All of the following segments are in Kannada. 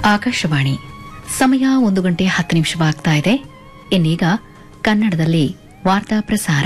ಆಕಾಶವಾಣಿ ಸಮಯ ಒಂದು ಗಂಟೆ ಹತ್ತು ನಿಮಿಷವಾಗ್ತಾ ಇದೆ ಇನ್ನೀಗ ಕನ್ನಡದಲ್ಲಿ ವಾರ್ತಾ ಪ್ರಸಾರ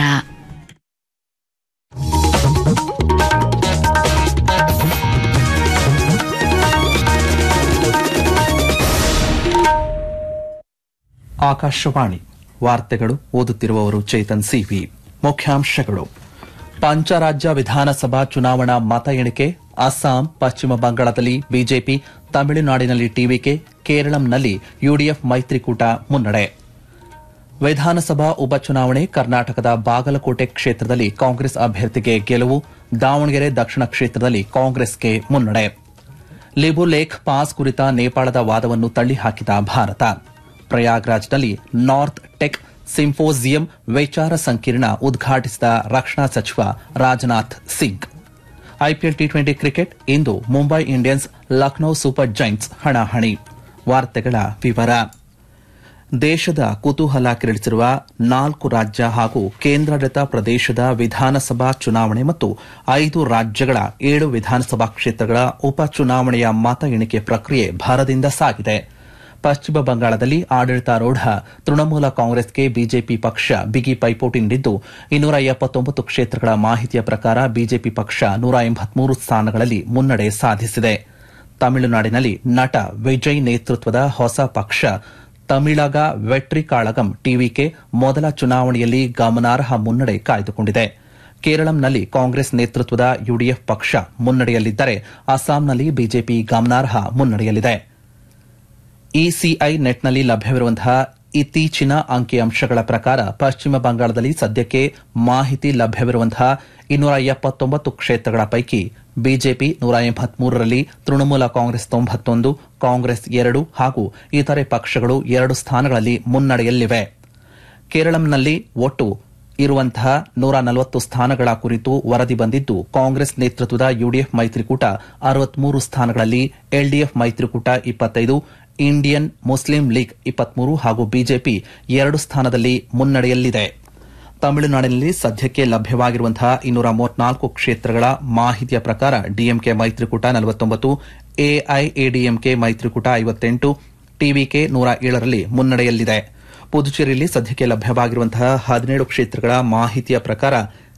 ಆಕಾಶವಾಣಿ ವಾರ್ತೆಗಳು ಓದುತ್ತಿರುವವರು ಚೇತನ್ ಸಿವಿ ಮುಖ್ಯಾಂಶಗಳು ಪಂಚರಾಜ್ಯ ವಿಧಾನಸಭಾ ಚುನಾವಣಾ ಮತ ಎಣಿಕೆ ಅಸ್ಸಾಂ ಪಶ್ಚಿಮ ಬಂಗಾಳದಲ್ಲಿ ಬಿಜೆಪಿ ತಮಿಳುನಾಡಿನಲ್ಲಿ ಟಿವಿಕೆ ಕೇರಳಂನಲ್ಲಿ ಯುಡಿಎಫ್ ಮೈತ್ರಿಕೂಟ ಮುನ್ನಡೆ ವಿಧಾನಸಭಾ ಉಪಚುನಾವಣೆ ಕರ್ನಾಟಕದ ಬಾಗಲಕೋಟೆ ಕ್ಷೇತ್ರದಲ್ಲಿ ಕಾಂಗ್ರೆಸ್ ಅಭ್ಯರ್ಥಿಗೆ ಗೆಲುವು ದಾವಣಗೆರೆ ದಕ್ಷಿಣ ಕ್ಷೇತ್ರದಲ್ಲಿ ಕಾಂಗ್ರೆಸ್ಗೆ ಮುನ್ನಡೆ ಲಿಬು ಲೇಖ್ ಪಾಸ್ ಕುರಿತ ನೇಪಾಳದ ವಾದವನ್ನು ತಳ್ಳಿಹಾಕಿದ ಭಾರತ ಪ್ರಯಾಗ್ರಾಜ್ನಲ್ಲಿ ನಾರ್ತ್ ಟೆಕ್ ಸಿಂಫೋಸಿಯಂ ವಿಚಾರ ಸಂಕಿರಣ ಉದ್ಘಾಟಿಸಿದ ರಕ್ಷಣಾ ಸಚಿವ Rajnath Singh IPL T twenty cricket ಇಂದು Mumbai Indians Lucknow super giants ಹಣಾಹಣಿ ವಾರ್ತೆಗಳ ವಿವರ ದೇಶದ ಕುತೂಹಲ ಕೆರಳಿಸಿರುವ ನಾಲ್ಕು ರಾಜ್ಯ ಹಾಗೂ ಕೇಂದ್ರಾಡಳಿತ ಪ್ರದೇಶದ ವಿಧಾನಸಭಾ ಚುನಾವಣೆ ಮತ್ತು ಐದು ರಾಜ್ಯಗಳ ಏಳು ವಿಧಾನಸಭಾ ಕ್ಷೇತ್ರಗಳ ಉಪಚುನಾವಣೆಯ ಮತ ಎಣಿಕೆ ಪ್ರಕ್ರಿಯೆ ಭರದಿಂದ ಸಾಗಿದೆ ಪಶ್ಚಿಮ ಬಂಗಾಳದಲ್ಲಿ ಆಡಳಿತಾರೂಢ ತೃಣಮೂಲ ಕಾಂಗ್ರೆಸ್ಗೆ ಬಿಜೆಪಿ ಪಕ್ಷ ಬಿಗಿ ಪೈಪೋಟಿ ನೀಡಿದ್ದು ಇನ್ನೂರ ಎಪ್ಪತ್ತೊಂಬತ್ತು ಕ್ಷೇತ್ರಗಳ ಮಾಹಿತಿಯ ಪ್ರಕಾರ ಬಿಜೆಪಿ ಪಕ್ಷ ನೂರ ಎಂಬತ್ಮೂರು ಸ್ಥಾನಗಳಲ್ಲಿ ಮುನ್ನಡೆ ಸಾಧಿಸಿದೆ ತಮಿಳುನಾಡಿನಲ್ಲಿ ನಟ ವಿಜಯ್ ನೇತೃತ್ವದ ಹೊಸ ಪಕ್ಷ ತಮಿಳಗ ವೆಟ್ರಿ ಕಾಳಗಂ ಟಿವಿಕೆ ಮೊದಲ ಚುನಾವಣೆಯಲ್ಲಿ ಗಮನಾರ್ಹ ಮುನ್ನಡೆ ಕಾಯ್ದುಕೊಂಡಿದೆ ಕೇರಳಂನಲ್ಲಿ ಕಾಂಗ್ರೆಸ್ ನೇತೃತ್ವದ ಯುಡಿಎಫ್ ಪಕ್ಷ ಮುನ್ನಡೆಯಲ್ಲಿದ್ದರೆ ಅಸ್ಸಾಂನಲ್ಲಿ ಬಿಜೆಪಿ ಗಮನಾರ್ಹ ಮುನ್ನಡೆಯಲ್ಲಿದೆ ಇಸಿಐ ನೆಟ್ನಲ್ಲಿ ಲಭ್ಯವಿರುವಂತಹ ಇತ್ತೀಚಿನ ಅಂಕಿಅಂಶಗಳ ಪ್ರಕಾರ ಪಶ್ಚಿಮ ಬಂಗಾಳದಲ್ಲಿ ಸದ್ಯಕ್ಕೆ ಮಾಹಿತಿ ಲಭ್ಯವಿರುವಂತಹ ಇನ್ನೂರ ಎಪ್ಪತ್ತೊಂಬತ್ತು ಕ್ಷೇತ್ರಗಳ ಪೈಕಿ ಬಿಜೆಪಿ ನೂರ ಎಂಬತ್ಮೂರರಲ್ಲಿ ತೃಣಮೂಲ ಕಾಂಗ್ರೆಸ್ ತೊಂಬತ್ತೊಂದು ಕಾಂಗ್ರೆಸ್ ಎರಡು ಹಾಗೂ ಇತರೆ ಪಕ್ಷಗಳು ಎರಡು ಸ್ಥಾನಗಳಲ್ಲಿ ಮುನ್ನಡೆಯಲ್ಲಿವೆ ಕೇರಳಂನಲ್ಲಿ ಒಟ್ಟು ಇರುವಂತಹ ನೂರ ನಲವತ್ತು ಸ್ಥಾನಗಳ ಕುರಿತು ವರದಿ ಬಂದಿದ್ದು ಕಾಂಗ್ರೆಸ್ ನೇತೃತ್ವದ ಯುಡಿಎಫ್ ಮೈತ್ರಿಕೂಟ ಅರವತ್ಮೂರು ಸ್ಥಾನಗಳಲ್ಲಿ ಎಲ್ಡಿಎಫ್ ಮೈತ್ರಿಕೂಟ ಇಪ್ಪತ್ತೈದು ಇಂಡಿಯನ್ ಮುಸ್ಲಿಂ ಲೀಗ್ ಇಪ್ಪತ್ಮೂರು ಹಾಗೂ ಬಿಜೆಪಿ ಎರಡು ಸ್ಥಾನದಲ್ಲಿ ಮುನ್ನಡೆಯಲ್ಲಿದೆ ತಮಿಳುನಾಡಿನಲ್ಲಿ ಸದ್ಯಕ್ಕೆ ಲಭ್ಯವಾಗಿರುವಂತಹ ಇನ್ನೂರ ಮೂವತ್ನಾಲ್ಕು ಕ್ಷೇತ್ರಗಳ ಮಾಹಿತಿಯ ಪ್ರಕಾರ ಡಿಎಂಕೆ ಮೈತ್ರಿಕೂಟ ನಲವತ್ತೊಂಬತ್ತು ಎಐಎಡಿಎಂಕೆ ಮೈತ್ರಿಕೂಟ ಐವತ್ತೆಂಟು ಟಿವಿಕೆ ನೂರ ಏಳರಲ್ಲಿ ಮುನ್ನಡೆಯಲ್ಲಿದೆ ಪುದುಚೇರಿಯಲ್ಲಿ ಸದ್ಯಕ್ಕೆ ಲಭ್ಯವಾಗಿರುವಂತಹ ಹದಿನೇಳು ಕ್ಷೇತ್ರಗಳ ಮಾಹಿತಿಯ ಪ್ರಕಾರ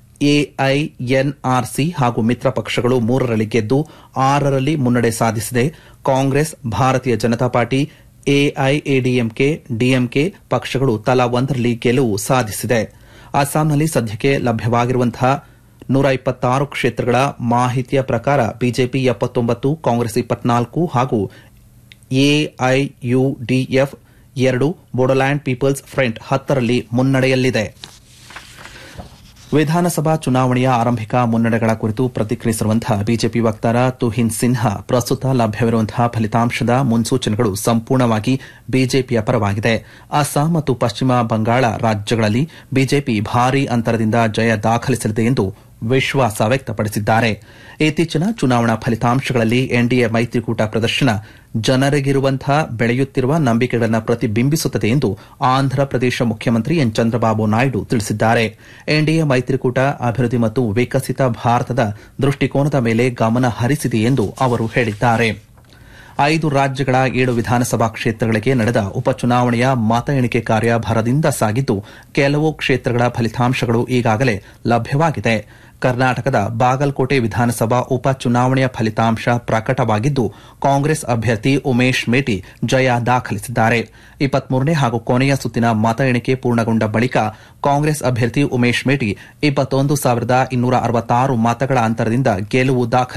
ಎಐಎನ್ಆರ್ಸಿ ಹಾಗೂ ಮಿತ್ರ ಪಕ್ಷಗಳು ಮೂರರಲ್ಲಿ ಗೆದ್ದು ಆರರಲ್ಲಿ ಮುನ್ನಡೆ ಸಾಧಿಸಿದೆ ಕಾಂಗ್ರೆಸ್ ಭಾರತೀಯ ಜನತಾ ಪಾರ್ಟಿ ಎಐಎಡಿಎಂಕೆ ಡಿಎಂಕೆ ಪಕ್ಷಗಳು ತಲಾ ಒಂದರಲ್ಲಿ ಗೆಲುವು ಸಾಧಿಸಿದೆ ಅಸ್ಸಾಂನಲ್ಲಿ ಸದ್ಯಕ್ಕೆ ಲಭ್ಯವಾಗಿರುವಂತಹ ನೂರ ಇಪ್ಪತ್ತಾರು ಕ್ಷೇತ್ರಗಳ ಮಾಹಿತಿಯ ಪ್ರಕಾರ ಬಿಜೆಪಿ ಎಪ್ಪತ್ತೊಂಬತ್ತು ಕಾಂಗ್ರೆಸ್ ಇಪ್ಪತ್ನಾಲ್ಕು ಹಾಗೂ ಎಐಯುಡಿಎಫ್ ಎರಡು ಬೋಡೋಲ್ಯಾಂಡ್ ಪೀಪಲ್ಸ್ ಫ್ರಂಟ್ ಹತ್ತರಲ್ಲಿ ಮುನ್ನಡೆಯಲ್ಲಿದೆ ವಿಧಾನಸಭಾ ಚುನಾವಣೆಯ ಆರಂಭಿಕ ಮುನ್ನಡೆಗಳ ಕುರಿತು ಪ್ರತಿಕ್ರಿಯಿಸಿರುವಂತಹ ಬಿಜೆಪಿ ವಕ್ತಾರ ತುಹಿನ್ ಸಿನ್ಹಾ ಪ್ರಸ್ತುತ ಲಭ್ಯವಿರುವಂತಹ ಫಲಿತಾಂಶದ ಮುನ್ಸೂಚನೆಗಳು ಸಂಪೂರ್ಣವಾಗಿ ಬಿಜೆಪಿಯ ಪರವಾಗಿದೆ ಅಸ್ಸಾಂ ಮತ್ತು ಪಶ್ಚಿಮ ಬಂಗಾಳ ರಾಜ್ಯಗಳಲ್ಲಿ ಬಿಜೆಪಿ ಭಾರೀ ಅಂತರದಿಂದ ಜಯ ದಾಖಲಿಸಲಿದೆ ಎಂದು ವಿಶ್ವಾಸ ವ್ಯಕ್ತಪಡಿಸಿದ್ದಾರೆ ಇತ್ತೀಚಿನ ಚುನಾವಣಾ ಫಲಿತಾಂಶಗಳಲ್ಲಿ ಎನ್ಡಿಎ ಮೈತ್ರಿಕೂಟ ಪ್ರದರ್ಶನ ಜನರಿಗಿರುವಂತಹ ಬೆಳೆಯುತ್ತಿರುವ ನಂಬಿಕೆಗಳನ್ನು ಪ್ರತಿಬಿಂಬಿಸುತ್ತದೆ ಎಂದು ಆಂಧ್ರಪ್ರದೇಶ ಮುಖ್ಯಮಂತ್ರಿ ಎನ್ ಚಂದ್ರಬಾಬು ನಾಯ್ಡು ತಿಳಿಸಿದ್ದಾರೆ ಎನ್ಡಿಎ ಮೈತ್ರಿಕೂಟ ಅಭಿವೃದ್ಧಿ ಮತ್ತು ವಿಕಸಿತ ಭಾರತದ ದೃಷ್ಟಿಕೋನದ ಮೇಲೆ ಗಮನ ಹರಿಸಿದೆ ಎಂದು ಅವರು ಹೇಳಿದ್ದಾರೆ ಐದು ರಾಜ್ಯಗಳ ಏಳು ವಿಧಾನಸಭಾ ಕ್ಷೇತ್ರಗಳಿಗೆ ನಡೆದ ಉಪಚುನಾವಣೆಯ ಮತ ಎಣಿಕೆ ಕಾರ್ಯ ಭರದಿಂದ ಸಾಗಿದ್ದು ಕೆಲವು ಕ್ಷೇತ್ರಗಳ ಫಲಿತಾಂಶಗಳು ಈಗಾಗಲೇ ಲಭ್ಯವಾಗಿದೆ ಕರ್ನಾಟಕದ ಬಾಗಲಕೋಟೆ ವಿಧಾನಸಭಾ ಉಪಚುನಾವಣೆಯ ಫಲಿತಾಂಶ ಪ್ರಕಟವಾಗಿದ್ದು ಕಾಂಗ್ರೆಸ್ ಅಭ್ಯರ್ಥಿ ಉಮೇಶ್ ಮೇಟಿ ಜಯ ದಾಖಲಿಸಿದ್ದಾರೆ ಇಪ್ಪತ್ಮೂರನೇ ಹಾಗೂ ಕೊನೆಯ ಸುತ್ತಿನ ಮತ ಎಣಿಕೆ ಪೂರ್ಣಗೊಂಡ ಬಳಿಕ ಕಾಂಗ್ರೆಸ್ ಅಭ್ಯರ್ಥಿ ಉಮೇಶ್ ಮೇಟಿ ಇಪ್ಪತ್ತೊಂದು ಸಾವಿರದ ಇನ್ನೂರ ಅರವತ್ತಾರು ಮತಗಳ ಅಂತರದಿಂದ ಗೆಲುವು ದಾಖಲಿಸಿದ್ದಾರೆ